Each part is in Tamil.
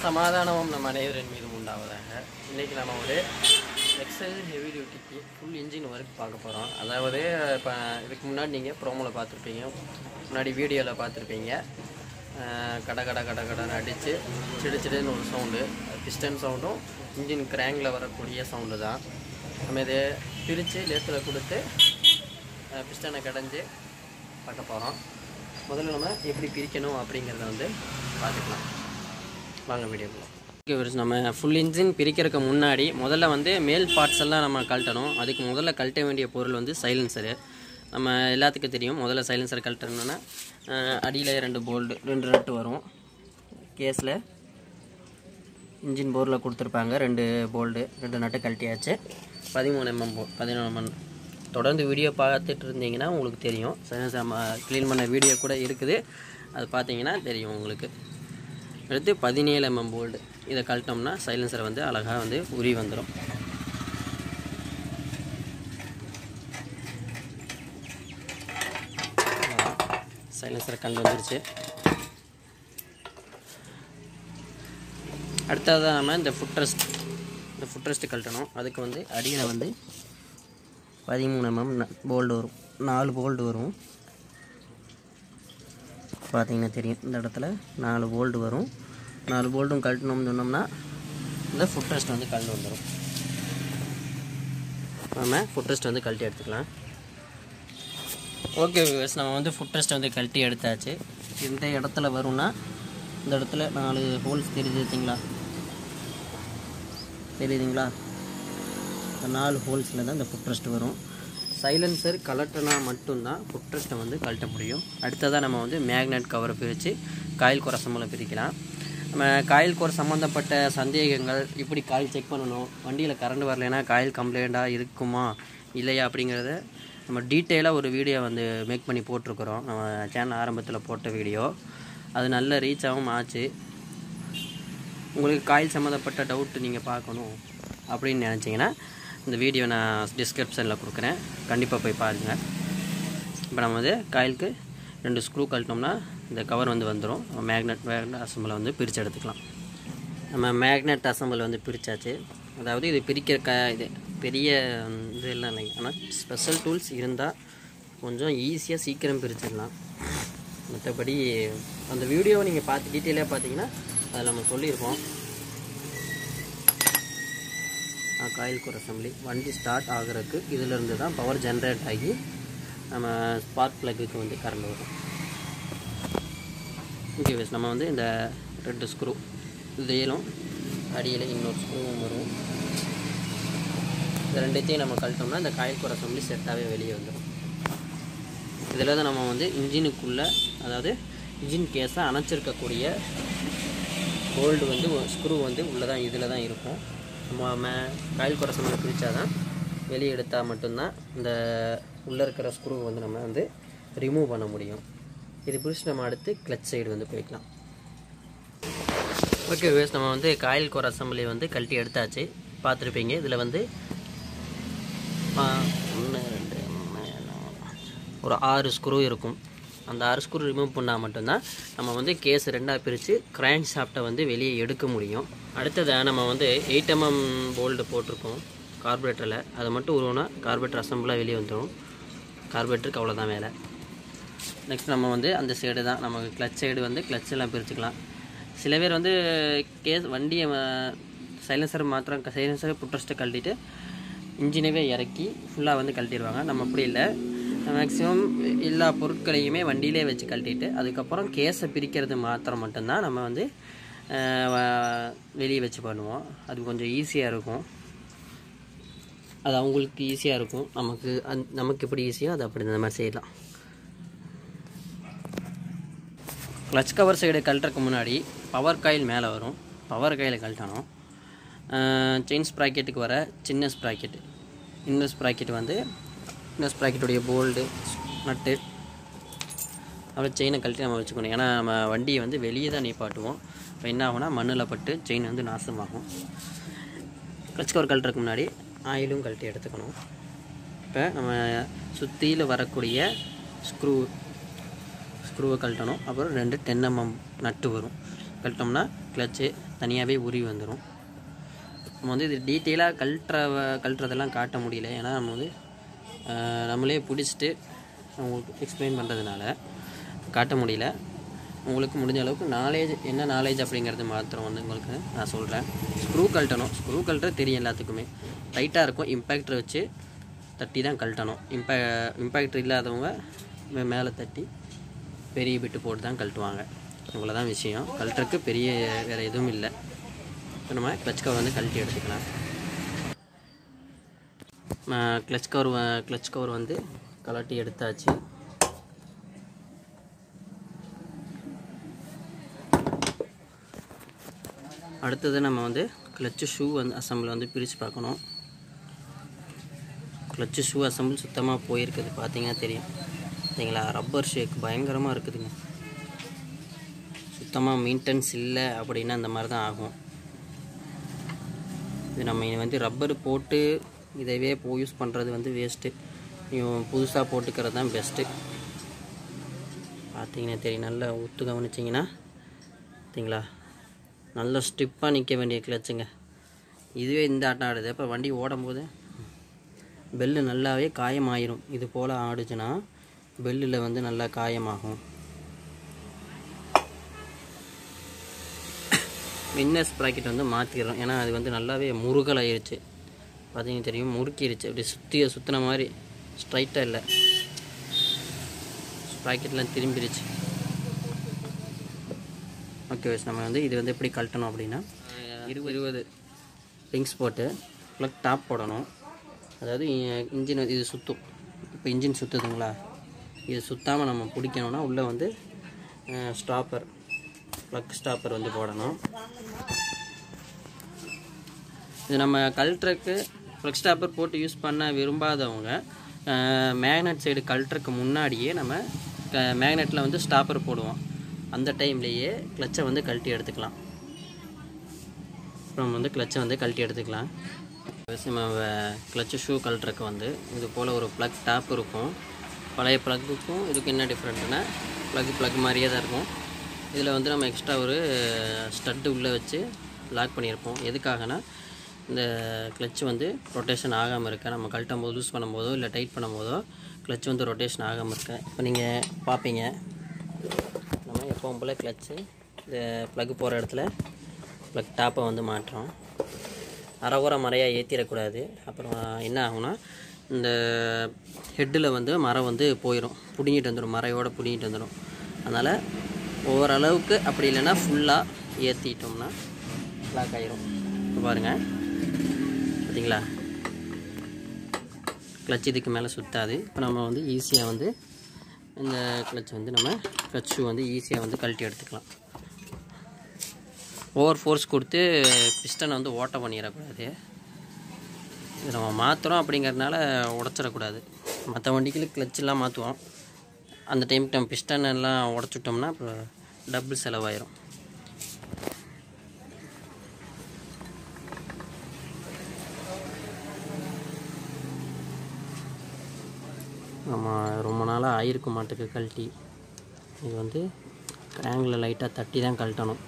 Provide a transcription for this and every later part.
சமாதானமும் நம்ம அனைவரின் மீதும் உண்டாவதாக இன்றைக்கி நம்ம ஒரு எக்ஸல் ஹெவி டியூட்டிக்கு ஃபுல் இன்ஜின் ஒர்க் பார்க்க போகிறோம் அதாவது இப்போ இதுக்கு முன்னாடி நீங்கள் ப்ரோமோவில் பார்த்துருப்பீங்க முன்னாடி வீடியோவில் பார்த்துருப்பீங்க அஹ் கட கட கட கடன்னு அடித்து சிடு சிடுன்னு ஒரு சவுண்டு பிஸ்டன் சவுண்டும் இன்ஜின் கிராங்கில் வரக்கூடிய சவுண்டு தான் நம்ம இதை பிரித்து லேத்தில் கொடுத்து பிஸ்டனை கடைஞ்சு பார்க்க போகிறோம் முதல்ல நம்ம எப்படி பிரிக்கணும் அப்படிங்கிறத வந்து பார்த்துக்கலாம் வாங்க வீடியோக்குள்ள ஓகே வியூவர்ஸ், நம்ம ஃபுல் இன்ஜின் பிரிக்கிறதுக்கு முன்னாடி முதல்ல வந்து மேல் பார்ட்ஸ் எல்லாம் நம்ம கழட்டணும் அதுக்கு முதல்ல கழட்ட வேண்டிய பொருள் வந்து சைலன்சரு நம்ம எல்லாத்துக்கும் தெரியும் முதல்ல சைலன்சர் கழட்டணும்னா அடியில் ரெண்டு போல்டு ரெண்டு நட்டு வரும் கேஸில் இன்ஜின் போர்டில் கொடுத்துருப்பாங்க ரெண்டு போல்டு ரெண்டு நட்டு கழட்டியாச்சு பதிமூணு எம்எம் போ பதினொன்று எம்எம் தொடர்ந்து வீடியோ பார்த்துட்டு இருந்தீங்கன்னா உங்களுக்கு தெரியும் சைலன்சர் நம்ம க்ளீன் பண்ண வீடியோ கூட இருக்குது அது பார்த்தீங்கன்னா தெரியும் உங்களுக்கு அடுத்து பதினேழு எம்எம் போல்டு இதை கழட்டோம்னா சைலன்சர் வந்து அழகாக வந்து உரி வந்துடும் சைலன்சர் கண்டு வந்துருச்சு அடுத்ததாக நம்ம இந்த ஃபுட்ரஸ்ட் இந்த ஃபுட்ரஸ்ட் கழட்டணும் அதுக்கு வந்து அடியில் வந்து பதிமூணு எம்எம் போல்டு வரும் நாலு போல்டு வரும் பார்த்தீங்கன்னா தெரியும் இந்த இடத்துல நாலு போல்டு வரும் நாலு போல்டும் கழட்டணும்னு சொன்னோம்னா இந்த ஃபுட்ரஸ்ட் வந்து கழண்டு வந்துடும் நம்ம ஃபுட்ரஸ்ட் வந்து கழட்டி எடுத்துக்கலாம் ஓகே வியூவர்ஸ் நம்ம வந்து ஃபுட்ரஸ்ட் வந்து கழட்டி எடுத்தாச்சு இந்த இடத்துல வரும்னா இந்த இடத்துல நாலு ஹோல்ஸ் தெரியுதுங்களா தெரியுதுங்களா இந்த நாலு ஹோல்ஸில் தான் இந்த ஃபுட்ரஸ்ட் வரும் சைலன்சர் கலட்டினா மட்டும்தான் ஃபுட்ரஸ்ட்டை வந்து கழட்ட முடியும் அடுத்ததாக நம்ம வந்து மேக்னெட் கவரை பிரித்து காயில் குறை சம்பளம் பிரிக்கலாம் நம்ம காயில் குறை சம்மந்தப்பட்ட சந்தேகங்கள் இப்படி காயில் செக் பண்ணணும் வண்டியில் கரண்ட் வரலைன்னா காயில் கம்ப்ளைண்ட்டாக இருக்குமா இல்லையா அப்படிங்கிறத நம்ம டீட்டெயிலாக ஒரு வீடியோ வந்து மேக் பண்ணி போட்டிருக்கிறோம் நம்ம சேனல் ஆரம்பத்தில் போட்ட வீடியோ அது நல்ல ரீச் ஆகும் ஆச்சு உங்களுக்கு காயில் சம்மந்தப்பட்ட டவுட் நீங்கள் பார்க்கணும் அப்படின்னு நினச்சிங்கன்னா இந்த வீடியோ நான் டிஸ்கிரிப்ஷனில் கொடுக்குறேன் கண்டிப்பாக போய் பாருங்கள் இப்போ நம்ம வந்து காயிலுக்கு ரெண்டு ஸ்க்ரூ கழட்டினோம்னா இந்த கவர் வந்து வந்துடும் மேக்னெட் மேக்னெட் அசம்பிளை வந்து பிரித்து எடுத்துக்கலாம் நம்ம மேக்னெட் அசம்பிள் வந்து பிரித்தாச்சு அதாவது இது பிரிக்கிற க இது பெரிய ம், இது எல்லாம் இல்லைங்க ஆனால் ஸ்பெஷல் டூல்ஸ் இருந்தால் கொஞ்சம் ஈஸியாக சீக்கிரம் பிரிச்சிடலாம் மற்றபடி அந்த வீடியோவை நீங்கள் பார்த்து டீட்டெயிலாக பார்த்தீங்கன்னா அதில் நம்ம சொல்லியிருக்கோம் காயில் குறை அசம்பிளி வண்டி ஸ்டார்ட் ஆகுறதுக்கு இதிலிருந்து தான் பவர் ஜென்ரேட் ஆகி நம்ம ஸ்பார்க் ப்ளக்குக்கு வந்து கரண்ட் வரும் ஓகே வேஸ் நம்ம வந்து இந்த ரெண்டு ஸ்க்ரூ இதையிலும் அடியில் இன்னொரு ஸ்க்ரூவும் வரும் இந்த ரெண்டுத்தையும் நம்ம கழட்டோம்னா இந்த காயில் குறை அசம்பிளி செட்டாகவே வெளியே வந்துடும் இதில் தான் நம்ம வந்து இன்ஜினுக்குள்ளே அதாவது இன்ஜின் கேஸை அணைச்சிருக்கக்கூடிய போல்டு வந்து ஸ்க்ரூ வந்து உள்ளே தான் இதில் தான் இருக்கும் நம்ம மே காயில் குறை சம்பளம் பிரித்தா தான் வெளியே எடுத்தால் மட்டும்தான் இந்த உள்ளே இருக்கிற ஸ்க்ரூ வந்து நம்ம வந்து ரிமூவ் பண்ண முடியும் இது பிடிச்சி நம்ம அடுத்து கிளச் சைடு வந்து போய்க்கலாம் ஓகே வேஸ் நம்ம வந்து காயில் குறை அசம்பிளி வந்து கழட்டி எடுத்தாச்சு பார்த்துருப்பீங்க இதில் வந்து ஆ, ஒன்று ரெண்டு மூணு நாலு, ஒரு ஆறு ஸ்க்ரூ இருக்கும் அந்த ஆறு ஸ்க்ரூ ரிமூவ் பண்ணால் மட்டும்தான் நம்ம வந்து கேஸ் ரெண்டாக பிரித்து கிராங்க் ஷாஃப்ட்டை வந்து வெளியே எடுக்க முடியும் அடுத்ததாக நம்ம வந்து எயிட் எம்எம் போல்டு போட்டிருக்கோம் கார்பரேட்டரில் அதை மட்டும் உருவனா கார்பரேட்டர் அசம்பிளாக வெளியே வந்துடும் கார்பரேட்டருக்கு அவ்வளோதான் வேலை நெக்ஸ்ட் நம்ம வந்து அந்த சைடு தான் நமக்கு கிளச் சைடு வந்து கிளச் எல்லாம் பிரிச்சுக்கலாம் சில பேர் வந்து கேஸ் வண்டியை சைலன்சர் மாத்திரம் சைலன்சரை புட்ரஸ்ட்டை கழட்டிட்டு இன்ஜினவே இறக்கி ஃபுல்லாக வந்து கழட்டிடுவாங்க நம்ம அப்படி இல்லை மேக்ஸிமம் எல்லா பொருட்களையுமே வண்டியிலே வச்சு கழட்டிட்டு அதுக்கப்புறம் கேஸை பிரிக்கிறது மாத்திரம் மட்டும்தான் நம்ம வந்து அஹ், வ- வெளியே வச்சு பண்ணுவோம் அது கொஞ்சம் ஈஸியாக இருக்கும் அது அவங்களுக்கு ஈஸியாக இருக்கும் நமக்கு அந் நமக்கு எப்படி ஈஸியோ அது அப்படி இந்த மாதிரி செய்யலாம் கிளச் கவர் சைடு கழட்டுறதுக்கு முன்னாடி பவர் காயில் மேலே வரும் பவர் காயிலை கழட்டணும் செயின் ஸ்ப்ராக்கெட்டுக்கு வர சின்ன ஸ்ப்ராக்கெட் இந்த ஸ்ப்ராக்கெட் வந்து இந்த ஸ்ப்ராக்கெட்டுடைய போல்டு நட்டு அப்புறம் செயினை கழட்டி நம்ம வச்சுக்கணும் ஏன்னா நம்ம வண்டியை வந்து வெளியே தான் நிப்பாட்டுவோம் இப்போ என்ன ஆகும்னா மண்ணில் பட்டு செயின் வந்து நாசமாகும் கிளச் கவர் கழட்டுறதுக்கு முன்னாடி ஆயிலும் கழட்டி எடுத்துக்கணும் இப்போ நம்ம சுற்றியில் வரக்கூடிய ஸ்க்ரூ ஸ்க்ரூவை கழட்டணும் அப்புறம் ரெண்டு டென் எம்எம் நட்டு வரும் கழட்டோம்னா கிளச்சு தனியாகவே உருவி வந்துடும் நம்ம வந்து இது டீட்டெயிலாக கழட்டுற கழட்டுறதெல்லாம் காட்ட முடியல ஏன்னா நம்ம வந்து ஆஹ், நம்மளே பிடிச்சிட்டு உங்களுக்கு எக்ஸ்பிளைன் பண்ணுறதுனால காட்ட முடியல உங்களுக்கு முடிஞ்ச அளவுக்கு நாலேஜ் என்ன நாலேஜ் அப்படிங்கிறது மாத்திரம் வந்து உங்களுக்கு நான் சொல்கிறேன் ஸ்க்ரூ கழட்டணும் ஸ்க்ரூ கழட்டுறது தெரியும் எல்லாத்துக்குமே டைட்டாக இருக்கும் இம்பேக்டர் வச்சு தட்டி தான் கழட்டணும் இம்பே இம்பேக்டர் இல்லாதவங்க மே- மேலே தட்டி பெரிய பிட்டு போட்டு தான் கழட்டுவாங்க இவ்வளோ தான் விஷயம் கழட்டுறதுக்கு பெரிய வேறு எதுவும் இல்லை இப்போ நம்ம கிளச் கவர் வந்து கழட்டி எடுத்துக்கலாம் கிளச் கவர் கிளச் கவர் வந்து கழட்டி எடுத்தாச்சு அடுத்தது நம்ம வந்து கிளச்சு ஷூ வந்து அசம்பிள் வந்து பிரித்து பார்க்கணும் கிளச்சு ஷூ அசம்பிள் சுத்தமாக போயிருக்குது பார்த்தீங்கன்னா தெரியும் சரிங்களா ரப்பர் ஷேக் பயங்கரமாக இருக்குதுங்க சுத்தமாக மெயின்டெனன்ஸ் இல்லை அப்படின்னா அந்த மாதிரி தான் ஆகும் இது நம்ம இனி வந்து ரப்பர் போட்டு இதவே போ யூஸ் பண்ணுறது வந்து வேஸ்ட்டு புதுசாக போட்டுக்கிறது தான் பெஸ்ட்டு பார்த்தீங்கன்னா தெரியும் நல்லா ஒத்து கவனிச்சிங்கன்னா பார்த்தீங்களா நல்ல ஸ்டிப்பாக நிற்க வேண்டிய கிளச்சுங்க இதுவே இந்த ஆட்டம் ஆடுது அப்போ வண்டி ஓடும்போது பெல்லு நல்லாவே காயமாயிரும் இது போல் ஆடுச்சுன்னா பெல்லில் வந்து நல்லா காயமாகும் வின்னர்ஸ் ப்ராக்கெட் வந்து மாற்றிடுறோம் ஏன்னா அது வந்து நல்லாவே முருகலாயிருச்சு பார்த்தீங்கன்னா தெரியும் முறுக்கிருச்சு அப்படி சுற்றிய சுற்றின மாதிரி ஸ்ட்ரைட்டாக இல்லை ப்ராக்கெட்லாம் திரும்பிடுச்சு ஓகே வச்சு நம்ம வந்து இது வந்து எப்படி கழட்டணும் அப்படின்னா இருபது இருபது ரிங்ஸ் போட்டு ப்ளக் டாப் போடணும் அதாவது இன்ஜின் இது சுற்றும் இப்போ இன்ஜின் சுற்றுதுங்களா இது சுத்தாமல் நம்ம பிடிக்கணும்னா உள்ளே வந்து ஸ்டாப்பர் ப்ளக் ஸ்டாப்பர் வந்து போடணும் இது நம்ம கல்ட்ரக்கு ப்ளக் ஸ்டாப்பர் போட்டு யூஸ் பண்ண விரும்பாதவங்க மேக்னெட் சைடு கல்ட்ரக்கு முன்னாடியே நம்ம மேக்னெட்டில் வந்து ஸ்டாப்பர் போடுவோம் அந்த டைம்லேயே கிளச்சை வந்து கழட்டி எடுத்துக்கலாம் அப்புறம் வந்து கிளச்சை வந்து கழட்டி எடுத்துக்கலாம் நம்ம கிளச்சு ஷூ கழட்டுறக்கு வந்து இது போல் ஒரு ப்ளக் டாப் இருக்கும் பழைய ப்ளக்குக்கும் இதுக்கு என்ன டிஃப்ரெண்ட்னா ப்ளக் ப்ளக் மாதிரியே தான் இருக்கும் இதில் வந்து நம்ம எக்ஸ்ட்ரா ஒரு ஸ்டட்டு உள்ளே வச்சு லாக் பண்ணியிருப்போம் எதுக்காகனா இந்த கிளச் வந்து ரொட்டேஷன் ஆகாமல் இருக்க நம்ம கழட்டும் போது லூஸ் பண்ணும்போதோ இல்லை டைட் பண்ணும்போதோ கிளச் வந்து ரொட்டேஷன் ஆகாமல் இருக்க இப்போ நீங்கள் பார்ப்பீங்க நம்ம எப்பவும் போல் கிளச்சு இந்த ப்ளக் போகிற இடத்துல ப்ளக் டாப்பை வந்து மாட்டுறோம் அரைகுறை மறையாக ஏற்றிடக்கூடாது அப்புறம் என்ன ஆகும்னா இந்த ஹெட்டில் வந்து மரம் வந்து போயிடும் பிடுங்கிட்டு வந்துடும் மரையோட பிடுங்கிட்டு வந்துடும் அதனால் ஓரளவுக்கு அப்படி இல்லைன்னா ஃபுல்லாக ஏற்றிட்டோம்னா லாக் ஆயிரும் இப்போ பாருங்கள் பார்த்தீங்களா கிளச் இதுக்கு மேலே சுத்தாது இப்போ நம்ம வந்து ஈஸியாக வந்து இந்த கிளச் வந்து நம்ம கிளச் ஷூ வந்து ஈஸியாக வந்து கழட்டி எடுத்துக்கலாம் ஓவர் ஃபோர்ஸ் கொடுத்து பிஸ்டனை வந்து ஓட்ட பண்ணிடக்கூடாது இது நம்ம மாற்றுறோம் அப்படிங்கிறதுனால உடச்சிடக்கூடாது மற்ற வண்டிகளுக்கு கிளச்செல்லாம் மாற்றுவோம் அந்த டைமுக்கு நம்ம பிஸ்டன் எல்லாம் உடச்சிட்டோம்னா அப்புறம் டபுள் செலவாயிரும் நம்ம ரொம்ப நாளாக ஆயிருக்க மாட்டுக்கு கழட்டி இது வந்து கிராங்கில் லைட்டாக தட்டி தான் கழட்டணும்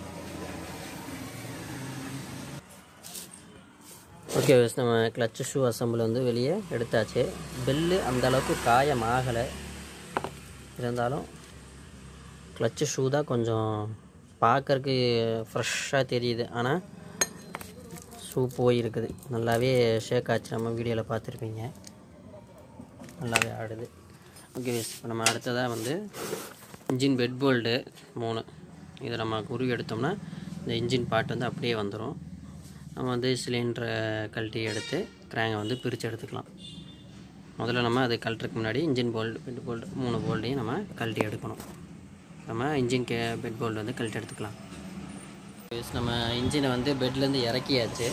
ஓகே நம்ம கிளச்சு ஷூ அசம்பிள் வந்து வெளியே எடுத்தாச்சு பெல்லு அந்த அளவுக்கு காயம் ஆகலை இருந்தாலும் கிளச்சு ஷூ தான் கொஞ்சம் பார்க்கறக்கு ஃப்ரெஷ்ஷாக தெரியுது ஆனால் ஷூ போயிருக்குது நல்லாவே ஷேக் ஆச்சு நம்ம வீடியோவில் பார்த்துருப்பீங்க நல்லாவே ஆடுது ஓகே இப்போ நம்ம அடுத்ததாக வந்து இன்ஜின் பெட் போல்டு மூணு இதை நம்ம உருவி எடுத்தோம்னா இந்த இன்ஜின் பார்ட் வந்து அப்படியே வந்துடும் நம்ம வந்து சிலிண்டரை கழட்டி எடுத்து கிராங்கை வந்து பிரித்து எடுத்துக்கலாம் முதல்ல நம்ம அதை கழட்டுறதுக்கு முன்னாடி இன்ஜின் போல்டு பெட் போல்டு மூணு போல்டையும் நம்ம கழட்டி எடுக்கணும் நம்ம இன்ஜின் கே பெட் போல்டு வந்து கழட்டி எடுத்துக்கலாம் நம்ம இன்ஜினை வந்து பெட்லேருந்து இறக்கியாச்சு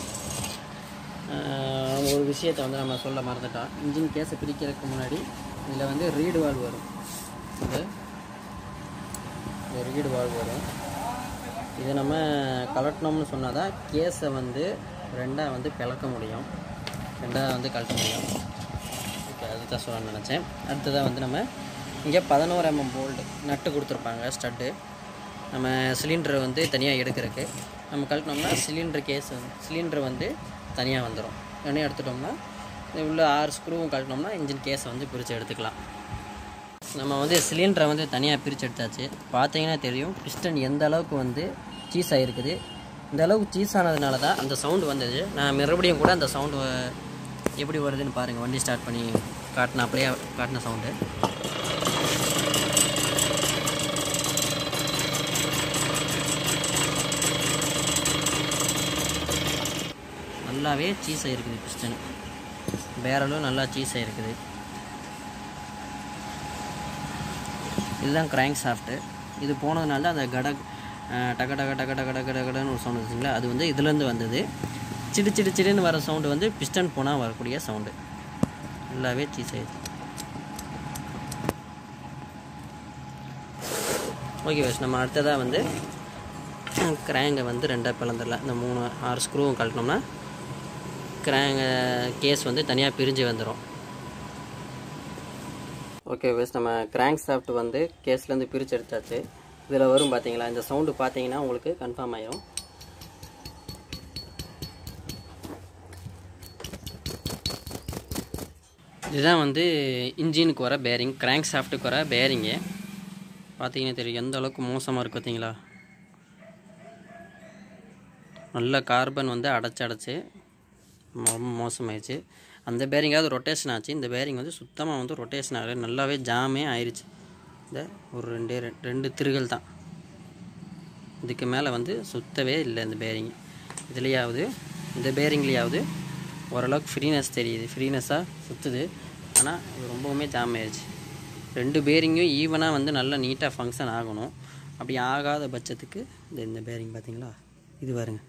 ஆஹ் ஒரு விஷயத்தை வந்து நம்ம சொல்ல மறந்துட்டோம் இன்ஜின் கேஸை பிரிக்கிறதுக்கு முன்னாடி இதில் வந்து ரீடு வால்வ் வரும் இது இந்த ரீடு வால்வ் வரும் இது நம்ம கலட்டினோம்னு சொன்னால் தான் கேஸை வந்து ரெண்டாக வந்து பிளக்க முடியும் ரெண்டாக வந்து கழட்ட முடியும் ஓகே அதுதான் சொல்ல நினச்சேன் அடுத்ததாக வந்து நம்ம இங்கே பதினோரு எம்எம் போல்டு நட்டு கொடுத்துருப்பாங்க ஸ்டட்டு நம்ம சிலிண்டரை வந்து தனியாக எடுக்கிறதுக்கு நம்ம கழட்டினோம்னா சிலிண்டர் கேஸ் வந்து சிலிண்டர் வந்து தனியாக வந்துடும் உடனே எடுத்துட்டோம்னா இது உள்ள ஆறு ஸ்க்ரூவும் கழட்டினோம்னா இன்ஜின் கேஸை வந்து பிரித்து எடுத்துக்கலாம் நம்ம வந்து சிலிண்டரை வந்து தனியாக பிரித்து எடுத்தாச்சு பார்த்தீங்கன்னா தெரியும் பிஸ்டன் எந்த அளவுக்கு வந்து சீஸ் ஆகிருக்குது இந்த அளவுக்கு சீஸ் ஆனதுனால தான் அந்த சவுண்டு வந்தது நான் மறுபடியும் கூட அந்த சவுண்டு எப்படி வருதுன்னு பாருங்கள் வண்டி ஸ்டார்ட் பண்ணி காட்டின அப்படியே காட்டின சவுண்டு நல்லாவே சீஸ் ஆகிருக்குது பிஸ்டன் பேரலும் நல்லா சீஸ் ஆகிருக்குது இதுதான் கிராங்க் சாஃப்ட்டு இது போனதுனால தான் அந்த கட அஹ், டக டக டக டக டக டகன்னு ஒரு சவுண்ட் வந்துச்சுங்களா அது வந்து இதுலேருந்து வந்தது சிடு சிடு சிடுன்னு வர சவுண்டு வந்து பிஸ்டன் போனால் வரக்கூடிய சவுண்டு நல்லாவே சீஸ் ஆயிடுச்சு ஓகே வேஸ் நம்ம அடுத்ததாக வந்து கிராங்கை வந்து ரெண்டாக பிளந்துடலாம் இந்த மூணு ஆறு ஸ்க்ரூவும் கழட்டினோம்னா கிராங்க கேஸ் வந்து தனியாக பிரிஞ்சு வந்துடும் ஓகே வேஸ் நம்ம கிராங்க் சாஃப்ட் வந்து கேஸ்லேருந்து பிரித்து எடுத்தாச்சு இதில் வரும் பார்த்தீங்களா இந்த சவுண்டு பார்த்தீங்கன்னா உங்களுக்கு கன்ஃபார்ம் ஆயிரும் இதுதான் வந்து இன்ஜினுக்கு வர பேரிங் கிராங்க் சாஃப்ட்டுக்கு வர பேரிங்கு பார்த்தீங்கன்னா தெரியும் எந்த அளவுக்கு மோசமாக இருக்குது பார்த்தீங்களா நல்ல கார்பன் வந்து அடைச்சி அடைச்சி ரொம்ப மோசமாயிடுச்சு அந்த பேரிங்காவது ரொட்டேஷன் ஆச்சு இந்த பேரிங் வந்து சுத்தமாக வந்து ரொட்டேஷன் ஆகல நல்லாவே ஜாமே ஆயிடுச்சு இந்த ஒரு ரெண்டே ரெ- ரெண்டு திருகள் தான் இதுக்கு மேலே வந்து சுத்தவே இல்லை இந்த பேரிங் இதுலேயாவது இந்த பேரிங்லேயாவது ஓரளவுக்கு ஃப்ரீனஸ் தெரியுது ஃப்ரீனஸாக சுற்றுது ஆனால் இது ரொம்பவுமே ஜாம் ஆயிடுச்சு ரெண்டு பேரிங்கும் ஈவனாக வந்து நல்லா நீட்டாக ஃபங்க்ஷன் ஆகணும் அப்படி ஆகாத பட்சத்துக்கு இந்த இந்த பேரிங் பார்த்தீங்களா இது பாருங்க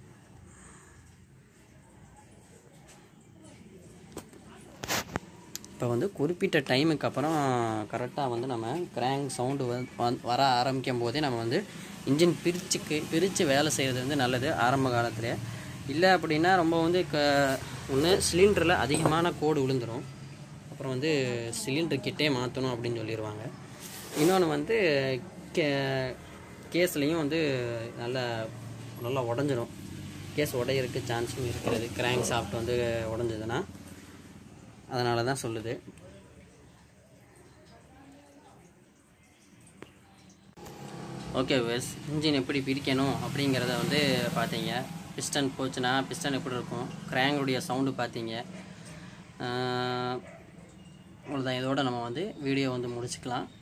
இப்போ வந்து குறிப்பிட்ட டைமுக்கு அப்புறம் கரெக்டாக வந்து நம்ம கிராங்க் சவுண்டு வர ஆரம்பிக்கும் போதே நம்ம வந்து இன்ஜின் பிரிச்சுக்கு பிரித்து வேலை செய்கிறது வந்து நல்லது ஆரம்ப காலத்தில் இல்லை அப்படின்னா ரொம்ப வந்து க ஒன்று சிலிண்டரில் அதிகமான கோடு விழுந்துடும் அப்புறம் வந்து சிலிண்டர் கிட்டே மாற்றணும் அப்படின்னு சொல்லிடுவாங்க இன்னொன்று வந்து கே கேஸ்லேயும் வந்து நல்லா நல்லா உடஞ்சிரும் கேஸ் உடையிறதுக்கு சான்ஸும் இருக்கிறது கிராங்க் சாஃப்ட் வந்து உடஞ்சதுன்னா அதனால தான் சொல்லுது ஓகே வெஸ் இன்ஜின் எப்படி பிரிக்கணும் அப்படிங்கிறத வந்து பார்த்தீங்க பிஸ்டன் போச்சுன்னா பிஸ்டன் எப்படி இருக்கும் கிராங்குடைய சவுண்டு பார்த்தீங்க ஆஹ் அவ்வளோதான் இதோட நம்ம வந்து வீடியோ வந்து முடிச்சுக்கலாம்